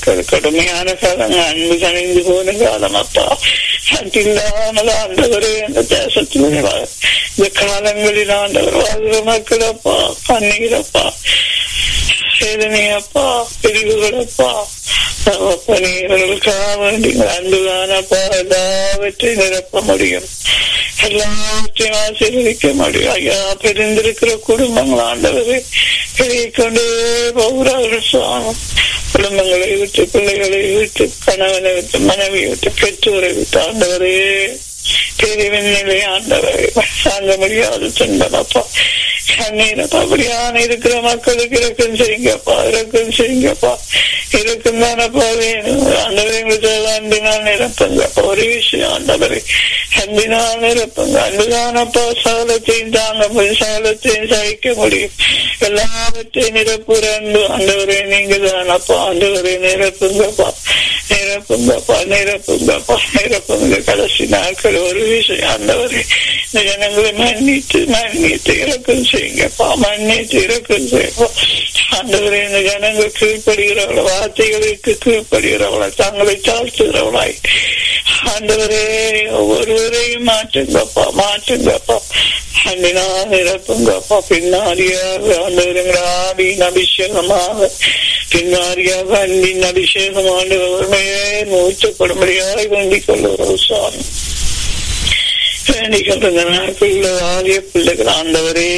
கடுமையான காலம் அன்பு கணிந்து போன காலம் அப்பா இல்லாமல் ஆண்டவரே இந்த தேசத்தில் இந்த காலங்களில் ஆண்டவர் வாழ்கிற மக்கள் அப்பா கண்ணீரப்பா வேதனையப்பா பிரிவுகளப்பா பணிகளுக்காக வேண்டி அன்புதானப்பா எல்லாவற்றையும் நிரப்ப முடியும் எல்லாவற்றையும் ஆசீர்வதிக்க முடியும் ஐயா பிரிந்திருக்கிற குடும்பங்கள் ஆண்டவரை பெருகி கொண்டே போகிறார்கள் சுவாமி குடும்பங்களை விட்டு பிள்ளைகளை விட்டு கணவனை விட்டு மனைவியை விட்டு பெற்றோரை விட்டு ஆண்டவரே பிரிவின் நிலை ஆண்டவரை தாங்க முடியாது துன்பமப்பா கண்ணீரப்பா அப்படியான இருக்கிற மக்களுக்கு இறக்கம் செய்யுங்கப்பா இறக்கம் செய்யுங்கப்பா இறக்கம் தானப்பா வேணும் ஆண்டவரை எங்களுக்கு அன்பினால் நிரப்புங்கப்பா ஒரு விஷயம் ஆண்டவரை அன்பினால் நிரப்புங்க அன்புதானப்பா சகலத்தையும் தாங்க முடியும் சகலத்தையும் சகிக்க முடியும் எல்லாவற்றையும் நிரப்புற அன்பு ஆண்டவரை நீங்க தானப்பா ஆண்டவரை நிரப்புங்கப்பா நிரப்புங்கப்பா நிரப்புங்கப்பா நிரப்புங்க கடைசி நாட்கள் ஒரு விஷயம் ஆண்டவரை இந்த ஜனங்களை மன்னித்து மன்னித்து இறக்கம் செய்யுங்கப்பா மன்னித்து இறக்கம் செய்யப்பா ஆண்டவரை இந்த ஜனங்கள் கீழ்ப்படுகிறவள வார்த்தைகளுக்கு கீழ்ப்படுகிறவளா தங்களை தாழ்த்துகிறவளாய் ஆண்டவரே ஒவ்வொருவரையும் மாற்றுங்கப்பா மாற்றுங்கப்பா அன்பினால் நிரப்புங்கப்பா பின்னாடியாக ஆண்டவரங்கள் ஆவியின் அபிஷேகமாக பின்னாடியாக அன்பின் அபிஷேகம் ஆண்டவருமையே மூச்சப்படும்படியாக வேண்டிக் கொள்ளுகிறோம் சுவாமி வேண்டிக் கொள்ளுங்க நாட்களில் ஆரிய பிள்ளைகள் ஆண்டவரே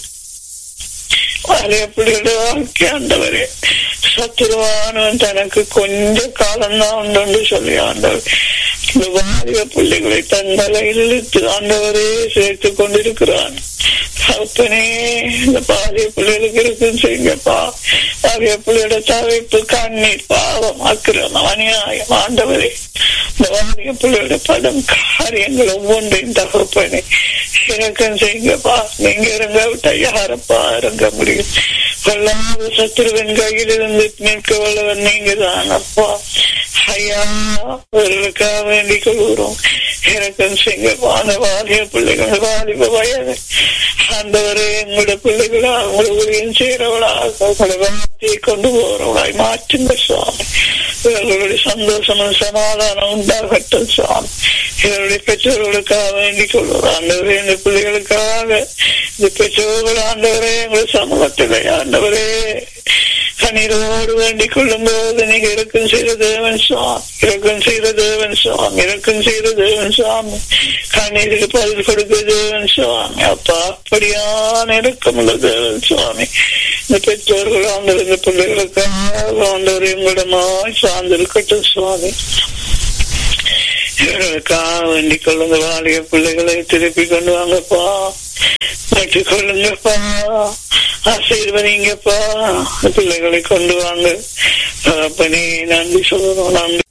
ஆரிய பிள்ளைகளோட வாழ்க்கை ஆண்டவரே சத்துருவானவன் தனக்கு கொஞ்ச காலம்தான் உண்டு சொல்லி ஆண்டவர் இந்த வாலிப பிள்ளைகளை தன் தலையில் இழுத்து ஆண்டவரே சேர்த்து கொண்டிருக்கிறான் அப்பனே இந்த பாலிய பிள்ளைகளுக்கு இருக்கும் செய்யுங்கப்பா பாலிய பிள்ளையோட தவிப்பு கண்ணீர் பாவம் அக்கிரமம் அநியாயம் ஆண்டவரே இந்த வாலிய பிள்ளையோட படம் காரியங்கள் ஒவ்வொன்றையும் தகப்பனே இறக்கம் செய்யுங்கப்பா நீங்க இறங்க விட்டா யாரப்பா இறங்க முடியும் கொள்ளாத சத்துருவின் கையில் இருந்து நிற்க வல்லவன் நீங்க தான் அப்பா ஐயா அவர்களுக்காக வேண்டிக் கொள்கிறோம் இறக்கம் செய்யுங்கப்பா அந்த வாலிய பிள்ளைகள் வாலிப வயது ஆண்டவரே எங்களோட பிள்ளைகளா உங்களை ஊழியம் செய்யறவளா உங்களை வார்த்தையை கொண்டு போறவளாய் மாற்றுங்க சுவாமி இவர்களுடைய சந்தோஷமும் சமாதானம் உண்டாகட்டும் சுவாமி இவருடைய பெற்றோர்களுக்காக வேண்டிக் கொள்வோம் ஆண்டவரே இந்த பிள்ளைகளுக்காக இந்த பெற்றோர்கள் ஆண்டவரே எங்கள் சமூகத்திலே ஆண்டவரே கண்ணீரோடு வேண்டிக் கொள்ளும் போது நீங்க இறக்கம் செய்த தேவன் சுவாமி இறக்கம் செய்த தேவன் சுவாமி இறக்கம் செய்த தேவன் சுவாமி கண்ணீருக்கு பதில் கொடுக்க தேவன் சுவாமி அப்பா அப்படியான இறக்கமுள்ள தேவன் சுவாமி இந்த பெற்றோர்கள் ஆண்டவர் இந்த பிள்ளைகளுக்காக ஆண்டவர் எங்களிடமாய் சார்ந்திருக்கட்டும் சுவாமி இவர்களுக்காக வேண்டிக் கொள்ளுங்க வாலிய பிள்ளைகளை திருப்பி கொண்டு வாங்கப்பா மாற்றிக் கொள்ளுங்கப்பா ஆசீர்வதிங்கப்பா பிள்ளைகளை கொண்டு வாங்க அப்பனே நன்றி சொல்லணும் நன்றி